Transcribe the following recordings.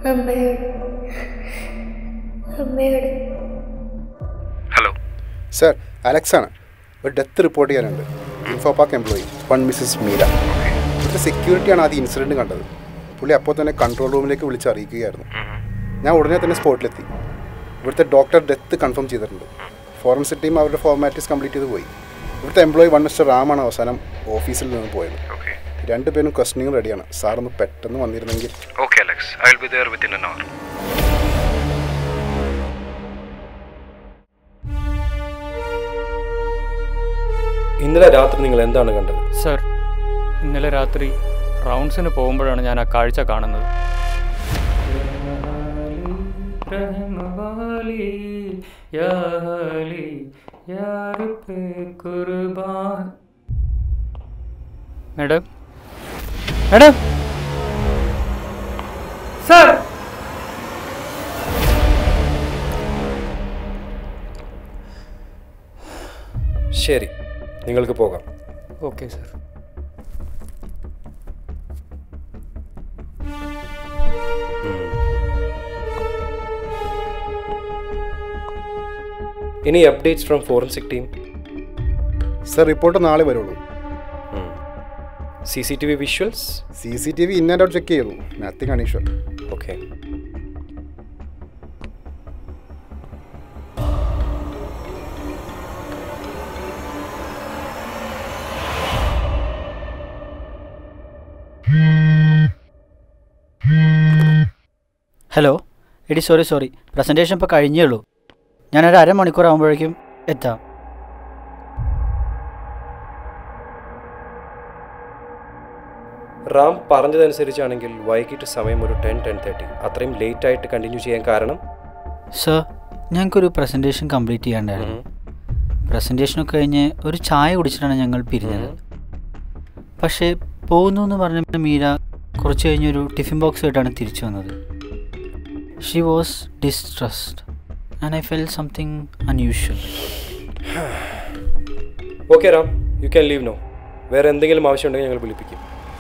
അമ്മയോട് അമ്മയോട് hello sir Alex ആണ് ഒരു ഡെത്ത് റിപ്പോർട്ട് ചെയ്യാനുണ്ട് Infopark employee one Mrs Meera ഇവിടുത്തെ സെക്യൂരിറ്റിയാണ് ആദ്യം ഇൻസിഡൻറ്റ് കണ്ടത് പുള്ളി അപ്പോൾ തന്നെ കൺട്രോൾ റൂമിലേക്ക് വിളിച്ച് അറിയിക്കുകയായിരുന്നു ഞാൻ ഉടനെ തന്നെ സ്പോട്ടിലെത്തി ഇവിടുത്തെ ഡോക്ടർ ഡെത്ത് കൺഫേം ചെയ്തിട്ടുണ്ട് ഫോറൻസിക് ടീം അവരുടെ ഫോർമാലിറ്റീസ് കംപ്ലീറ്റ് ചെയ്ത് പോയി ഇവിടുത്തെ എംപ്ലോയി വൺ മിസ്റ്റർ റാമാണ് അവസാനം ഓഫീസിൽ നിന്ന് പോയത് ഓക്കെ രണ്ടുപേരും ക്വസ്റ്റനിങ് റെഡിയാണ് സാറൊന്ന് പെട്ടെന്ന് വന്നിരുന്നെങ്കിൽ okay Alex I will be there within an hour ഇന്നലെ രാത്രി നിങ്ങൾ എന്താണ് കണ്ടത് സർ ഇന്നലെ രാത്രി റൗണ്ട്സിന് പോകുമ്പോഴാണ് ഞാൻ ആ കാഴ്ച കാണുന്നത് മേഡം മേഡം സർ ശരി നിങ്ങൾക്ക് പോകാം ഓക്കെ സർ ഇനി updates from forensic team sir report നാളെ വരുള്ളൂ C C T V visuals C C T V in and out check ചെയ്തു നത്തിങ് അണീഷ്വൽ ഓക്കെ ഹലോ എടി സോറി സോറി പ്രസൻറ്റേഷൻ ഇപ്പോൾ കഴിഞ്ഞേ ഉള്ളൂ ഞാനൊരു അരമണിക്കൂർ ആകുമ്പോഴേക്കും എത്താം റാം പറഞ്ഞതനുസരിച്ചാണെങ്കിൽ വൈകിട്ട് സമയം ഒരു ടെൻ ടെൻ തേർട്ടി അത്രയും ലേറ്റ് ആയിട്ട് കണ്ടിന്യൂ ചെയ്യാൻ കാരണം സർ ഞങ്ങൾക്കൊരു പ്രസൻറ്റേഷൻ കംപ്ലീറ്റ് ചെയ്യാണ്ടായിരുന്നു പ്രസൻറ്റേഷനൊക്കെ കഴിഞ്ഞ് ഒരു ചായ കുടിച്ചിട്ടാണ് ഞങ്ങൾ പിരിഞ്ഞത് പക്ഷേ പോകുന്നു എന്ന് പറഞ്ഞ മീര കുറച്ച് കഴിഞ്ഞൊരു ടിഫിൻ ബോക്സ് ആയിട്ടാണ് തിരിച്ചു വന്നത് she was distressed and I felt something unusual okay Ram you can leave no വേറെ എന്തെങ്കിലും ആവശ്യമുണ്ടെങ്കിൽ ഞങ്ങൾ വിളിപ്പിക്കും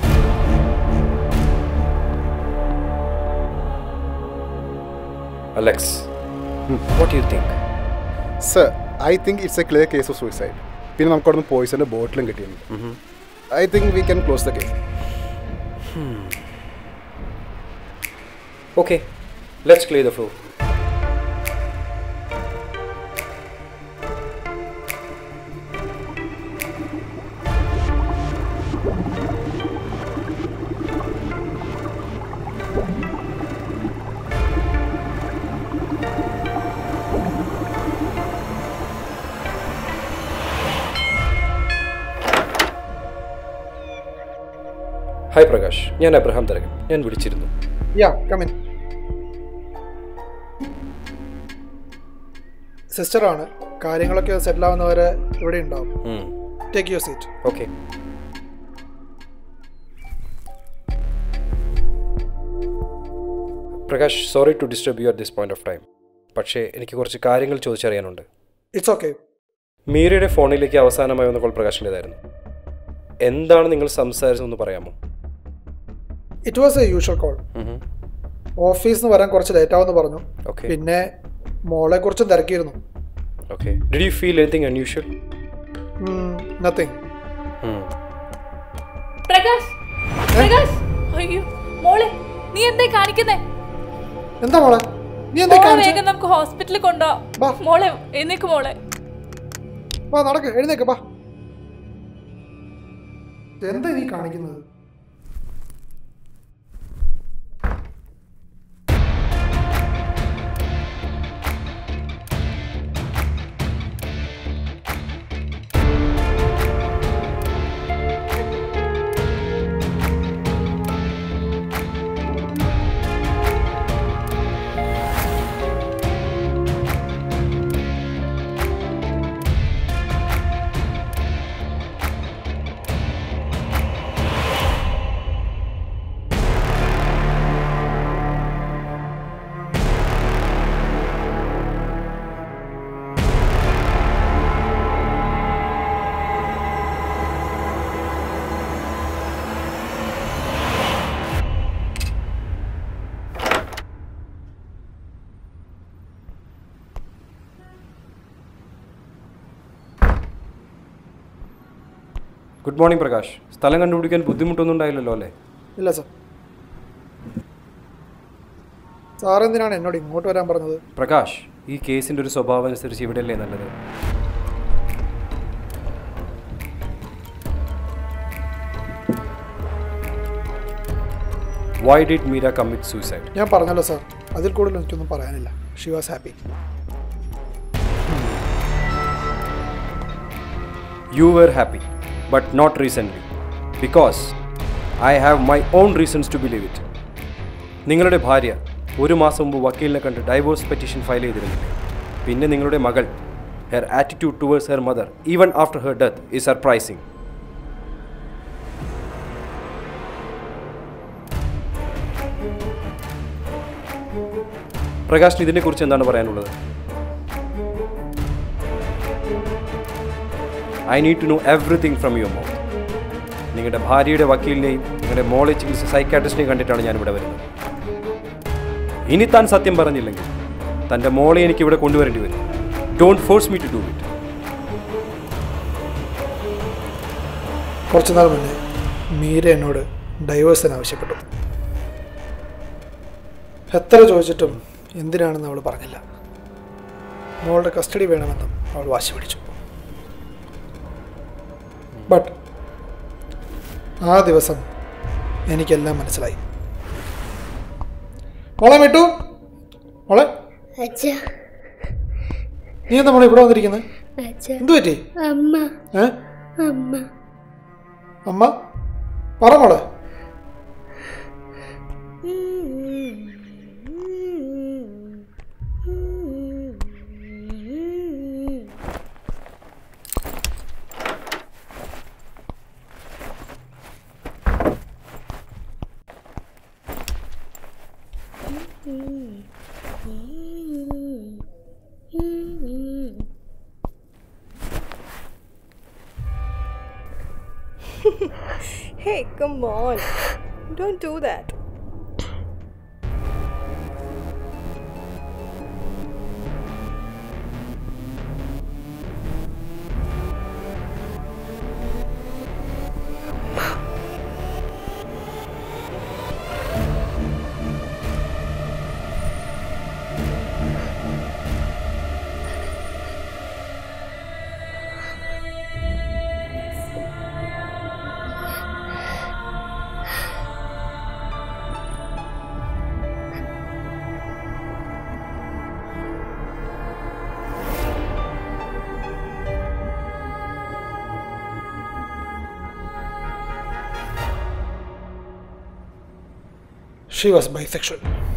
Alex what you think sir I think it's a clear case of suicide പിന്നെ നമുക്ക് അവിടെ നിന്ന് പോയിസൻ്റെ ബോട്ടിലും കിട്ടിയിട്ടുണ്ട് I think we can close the case okay let's clear the floor hi Prakash ഞാൻ അബ്രഹാം തരകൻ ഞാൻ വിളിച്ചിരുന്നു യാ കമിൻ സിസ്റ്ററാണ് കാര്യങ്ങളൊക്കെ സെറ്റിൽ ആവുന്നവരെ ഇവിടെ ഉണ്ടാവും take your seat okay Prakash sorry to disturb you at this point of time പക്ഷേ എനിക്ക് കുറച്ച് കാര്യങ്ങൾ ചോദിച്ചറിയാനുണ്ട് ഇറ്റ്സ് ഓക്കെ മീരയുടെ ഫോണിലേക്ക് അവസാനമായി വന്ന കോൾ പ്രകാശിൻ്റെതായിരുന്നു എന്താണ് നിങ്ങൾ സംസാരിച്ചതെന്ന് പറയാമോ it was a usual call ഓഫീസിൽ നിന്ന് വരാൻ കുറച്ച് ലേറ്റ് ആവുമെന്ന് പറഞ്ഞു ഓക്കെ പിന്നെ മോളെ കുറിച്ചും തിരക്കിയിരുന്നു okay did you feel anything unusual nothing Prakash Prakash അയ്യോ മോളെ നീ എന്തേ കാണിക്കുന്നേ എന്താ മോളെ നീ എന്താ മോളെ കാണിച്ചേ? വേഗം നമുക്ക് ഹോസ്പിറ്റലിൽ കൊണ്ടുപോവാം വാ. മോളെ എന്നേക്ക് മോളെ വാ നടക്ക് എഴുന്നേക്ക് വാ എന്താ നീ കാണിക്കുന്നത് ഗുഡ് മോർണിംഗ് പ്രകാശ് സ്ഥലം കണ്ടുപിടിക്കാൻ ബുദ്ധിമുട്ടൊന്നും ഉണ്ടായില്ലല്ലോ അല്ലേ ഇല്ല സർ സാറെന്തിനാണ് എന്നോട് ഇങ്ങോട്ട് വരാൻ പറഞ്ഞത് പ്രകാശ് ഈ കേസിൻ്റെ ഒരു സ്വഭാവം അനുസരിച്ച് ഇവിടെയല്ലേ നല്ലത് why did Meera commit suicide ഞാൻ പറഞ്ഞല്ലോ സാർ അതിൽ കൂടുതൽ എനിക്കൊന്നും പറയാനില്ല she was happy you were happy but not recently because I have my own reasons to believe it നിങ്ങളുടെ ഭാര്യ ഒരു മാസം മുമ്പ് വക്കീലിനെ കണ്ട് ഡൈവോഴ്സ് പെറ്റീഷൻ ഫയൽ ചെയ്തിരുന്നില്ലേ പിന്നെ നിങ്ങളുടെ മകൾ her attitude towards her mother even after her death is surprising പ്രകാശിന് ഇതിനെക്കുറിച്ച് എന്താണ് പറയാനുള്ളത് I need to know everything from your mouth നിങ്ങളുടെ ഭാര്യയുടെ വക്കീലിനെയും നിങ്ങളുടെ മോളെ ചികിത്സ സൈക്കാട്രിസ്റ്റിനെയും കണ്ടിട്ടാണ് ഞാൻ ഇവിടെ വരുന്നത് ഇനി താൻ സത്യം പറഞ്ഞില്ലെങ്കിൽ തൻ്റെ മോളെ എനിക്ക് ഇവിടെ കൊണ്ടുവരേണ്ടി വരും don't force me to do it കുറച്ച് നാൾ മുന്നേ മീര എന്നോട് ഡൈവേഴ്സിന് ആവശ്യപ്പെട്ടു എത്ര ചോദിച്ചിട്ടും എന്തിനാണെന്ന് അവൾ പറഞ്ഞില്ല മോളുടെ കസ്റ്റഡി വേണമെന്നും അവൾ വാശി പിടിച്ചു ബട്ട് ആ ദിവസം എനിക്കെല്ലാം മനസ്സിലായി മോളെ മിട്ടു മോളെ അച്ഛാ നീ എന്താ മോളെ ഇവിടെ വന്നിരിക്കുന്നത് അച്ഛാ എന്തു പറ്റി അമ്മ ഏ അമ്മ അമ്മ പറ മോളെ Hey, come on. Don't do that. She was bisexual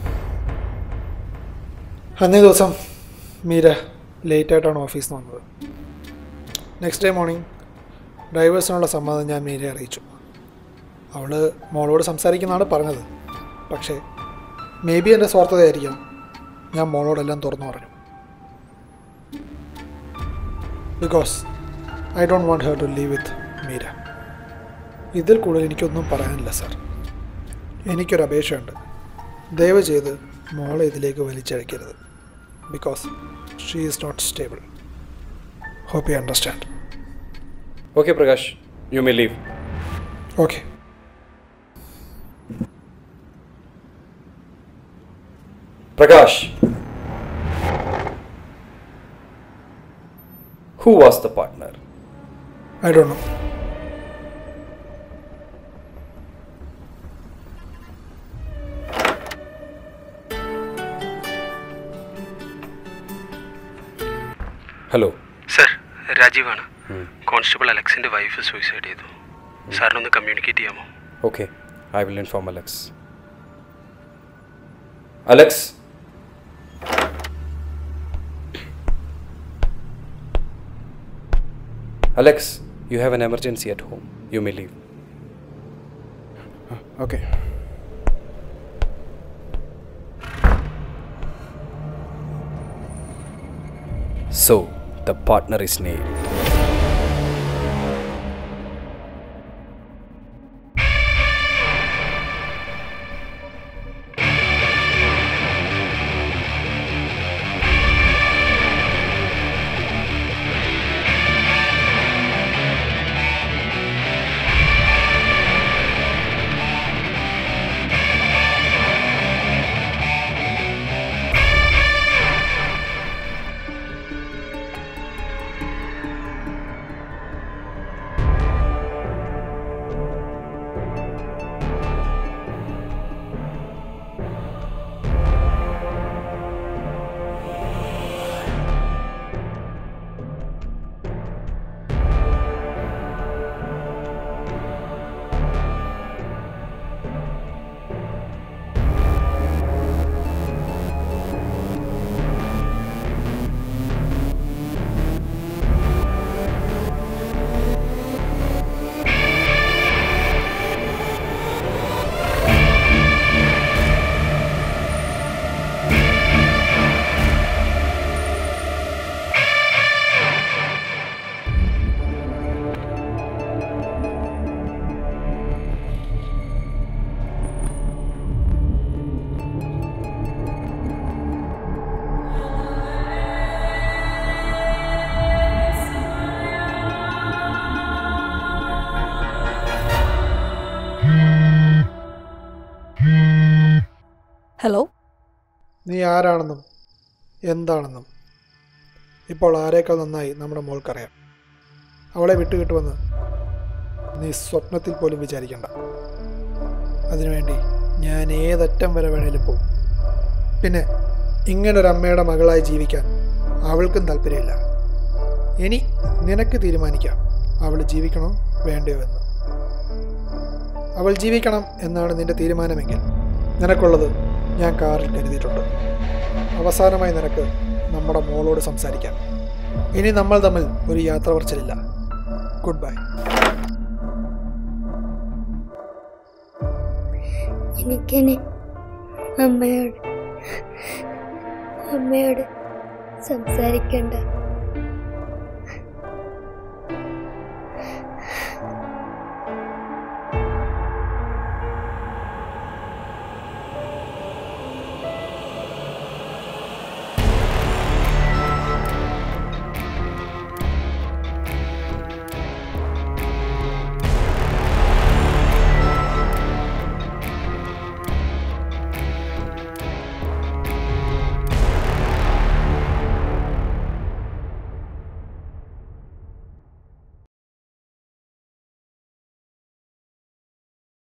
അന്നേ ദിവസം മീര ലേറ്റായിട്ടാണ് ഓഫീസിൽ നിന്ന് വന്നത് നെക്സ്റ്റ് ഡേ മോർണിംഗ് ഡ്രൈവേഴ്സിനുള്ള സമ്മതം ഞാൻ മീരയെ അറിയിച്ചു അവൾ മോളോട് സംസാരിക്കുന്നതാണ് പറഞ്ഞത് പക്ഷേ മേ ബി എൻ്റെ സ്വാർത്ഥതയായിരിക്കാം ഞാൻ മോളോടെല്ലാം തുറന്നു പറഞ്ഞു because I don't want her to leave with Meera ഇതിൽ കൂടുതൽ എനിക്കൊന്നും പറയാനില്ല സാർ എനിക്കൊരു അപേക്ഷയുണ്ട് ദയവ് ചെയ്ത് മോളെ ഇതിലേക്ക് വലിച്ചഴക്കരുത് because she is not stable hope you understand okay Prakash you may leave okay Prakash who was the partner I don't know hello sir രാജീവാണ് കോൺസ്റ്റബിൾ അലക്സിൻ്റെ വൈഫ് സൂയിസൈഡ് ചെയ്തു സാറിനൊന്ന് കമ്മ്യൂണിക്കേറ്റ് ചെയ്യാമോ okay I will inform Alex Alex Alex you have an emergency at home you may leave okay so the partner is named hello നീ ആരാണെന്നും എന്താണെന്നും ഇപ്പോൾ ആരേക്കാൾ നന്നായി നമ്മുടെ മോൾക്കറിയാം അവളെ വിട്ടുകിട്ടുമെന്ന് നീ സ്വപ്നത്തിൽ പോലും വിചാരിക്കണ്ട അതിനുവേണ്ടി ഞാൻ ഏതറ്റം വരെ വേണേലും പോകും പിന്നെ ഇങ്ങനൊരു അമ്മയുടെ മകളായി ജീവിക്കാൻ അവൾക്കും താല്പര്യമില്ല ഇനി നിനക്ക് തീരുമാനിക്കാം അവൾ ജീവിക്കണോ വേണ്ടയോ എന്ന് അവൾ ജീവിക്കണം എന്നാണ് നിന്റെ തീരുമാനമെങ്കിൽ നിനക്കുള്ളത് ഞാൻ കാറിൽ കരുതിയിട്ടുണ്ട് അവസാനമായി നിനക്ക് നമ്മുടെ മോളോട് സംസാരിക്കാം ഇനി നമ്മൾ തമ്മിൽ ഒരു യാത്ര പറച്ചിലില്ല ഗുഡ് ബൈ എനിക്കിനി അമ്മയോട് അമ്മയോട് സംസാരിക്കണ്ട